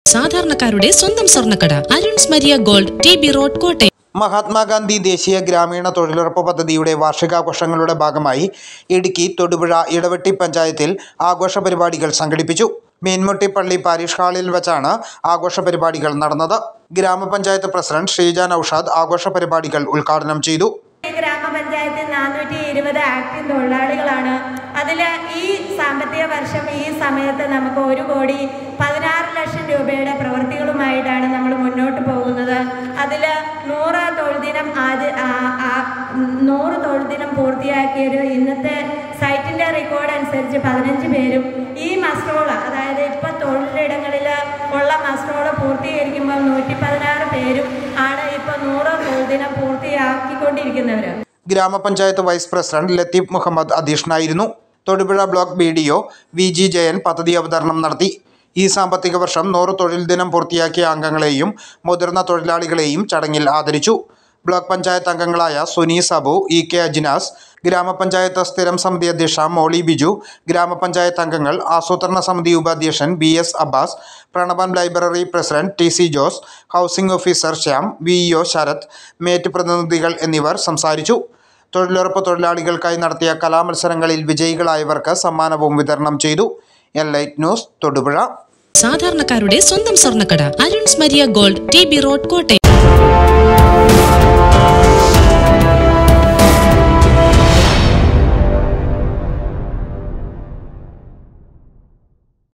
സാധാരണക്കാരുടെ സ്വന്തം സ്വർണ്ണക്കട Aruns Maria gold T B road Kottayam Mahatma Gandhi ദേശീയ ഗ്രാമീണ തൊഴിലുറപ്പ് പദ്ധതിയുടെ വാർഷികാഘോഷങ്ങളുടെ ഭാഗമായി ഇടുക്കി തൊടുപുഴ ഇടവെട്ടി പഞ്ചായത്തിൽ ആഘോഷ പരിപാടികൾ സംഘടിപ്പിച്ചു മീൻമുട്ടിപ്പള്ളി പാരിഷ് ഹാളിൽ വെച്ചാണ് ആഘോഷ പരിപാടികൾ നടന്നത് ഗ്രാമപഞ്ചായത്ത് പ്രസിഡന്റ് ഷീജ നൌഷാദ് ആഘോഷ പരിപാടികൾ ഉദ്ഘാടനം ചെയ്തു ഈ ഗ്രാമപഞ്ചായത്തിൽ നാനൂറ്റി ഇരുപത് ആക്റ്റീവ് തൊഴിലാളികളാണ് അതിൽ ഈ സാമ്പത്തിക വർഷം ഈ സമയത്ത് നമുക്ക് ഒരു കോടി പതിനാറ് ലക്ഷം രൂപയുടെ പ്രവൃത്തികളുമായിട്ടാണ് നമ്മൾ മുന്നോട്ട് പോകുന്നത് അതിൽ നൂറ് തൊഴിൽ ദിനം ആദ്യ ആ- ആ- നൂറ് തൊഴിൽ ദിനം പൂർത്തിയാക്കിയൊരു ഇന്നത്തെ സൈറ്റിൻ്റെ റെക്കോർഡ് അനുസരിച്ച് പതിനഞ്ച് പേരും ഈ മസ്ട്രോള് അതായത് ഇപ്പം തൊഴിലിടങ്ങളിൽ ഉള്ള മസ്ട്രോള് പൂർത്തീകരിക്കുമ്പോൾ നൂറ്റി പതിനാറ് പേരും ആണ് ഇപ്പോൾ നൂറ് തൊഴിൽ ദിനം പൂർത്തിയാക്കിക്കൊണ്ടിരിക്കുന്നവർ ഗ്രാമപഞ്ചായത്ത് വൈസ് പ്രസിഡന്റ് ലത്തീഫ് മുഹമ്മദ് അധ്യക്ഷനായിരുന്നു Thodupuzha block B D O V G Jayan പദ്ധതി അവതരണം നടത്തി ഈ സാമ്പത്തിക വർഷം നൂറ് തൊഴിൽ ദിനം പൂർത്തിയാക്കിയ അംഗങ്ങളെയും മുതിർന്ന തൊഴിലാളികളെയും ചടങ്ങിൽ ആദരിച്ചു ബ്ലോക്ക് പഞ്ചായത്ത് അംഗങ്ങളായ സുനി സബു ഇ കെ അജിനാസ് ഗ്രാമപഞ്ചായത്ത് സ്ഥിരം സമിതി അധ്യക്ഷ മോളി ബിജു ഗ്രാമപഞ്ചായത്ത് അംഗങ്ങൾ ആസൂത്രണ സമിതി ഉപാധ്യക്ഷൻ B S Abbas Pranavam library president T C Jose housing officer Shyam V E O Sarath mate പ്രതിനിധികൾ എന്നിവർ സംസാരിച്ചു തൊഴിലുറപ്പ് തൊഴിലാളികൾക്കായി നടത്തിയ കലാമത്സരങ്ങളിൽ വിജയികളായവർക്ക് സമ്മാനവും വിതരണം ചെയ്തു എൽ ലൈറ്റ് ന്യൂസ് തൊടുപുഴ സാധാരണക്കാരുടെ സ്വന്തം സ്വർണ്ണക്കട Aruns Maria gold T B road Kottayam